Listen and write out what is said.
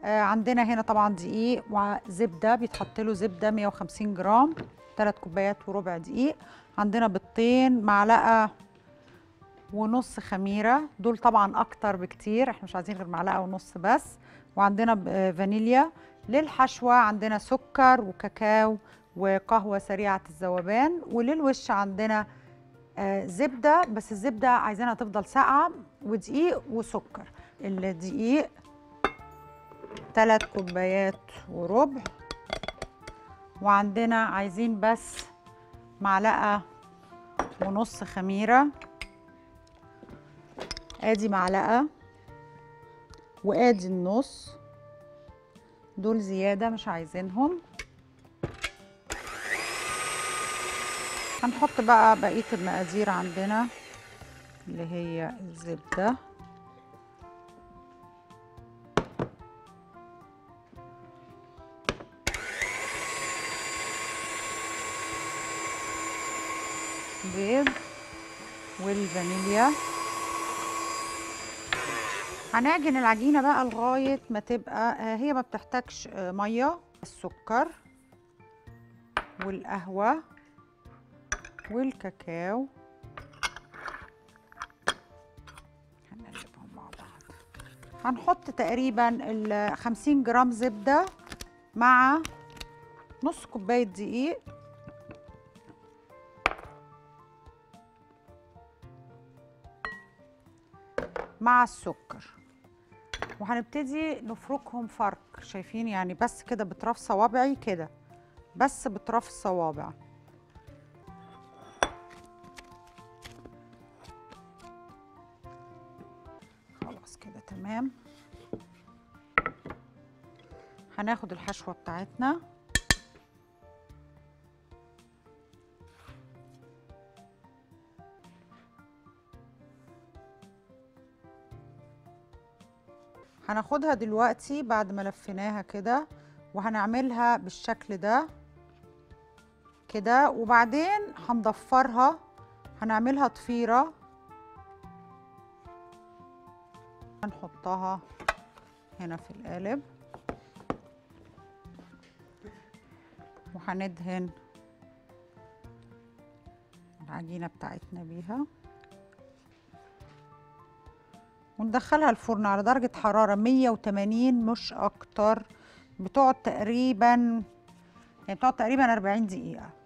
آه عندنا هنا طبعا دقيق وزبده بيتحط له زبده 150 جرام 3 كوبايات وربع دقيق عندنا بيضتين معلقه ونص خميره دول طبعا اكتر بكتير احنا مش عايزين غير معلقه ونص بس وعندنا ب- آه، فانيليا للحشوه عندنا سكر وكاكاو وقهوه سريعه الذوبان وللوش عندنا آه، زبده بس الزبده عايزينها تفضل ساقعه ودقيق وسكر الدقيق 3 كوبايات وربع وعندنا عايزين بس معلقه ونص خميره ادي معلقه وادي النص دول زياده مش عايزينهم هنحط بقى بقيه المقادير عندنا اللي هي الزبده بيض والفانيليا هنعجن العجينه بقى لغايه ما تبقى آه، هي ما بتحتاجش آه، ميه السكر والقهوه والكاكاو هنقلبهم مع بعض هنحط تقريبا ال 50 جرام زبده مع نص كوبايه دقيق مع السكر وهنبتدي نفركهم فرك شايفين يعني بس كده بطراف صوابعي كده بس بطراف الصوابع خلاص كده تمام هناخد الحشوة بتاعتنا هناخدها دلوقتي بعد ما لفيناها كده وهنعملها بالشكل ده كده وبعدين هنضفرها هنعملها ضفيرة هنحطها هنا في القالب وهندهن العجينة بتاعتنا بيها وندخلها الفرن على درجة حرارة 180 مش أكتر بتقعد تقريبا يعني بتقعد تقريبا 40 دقيقة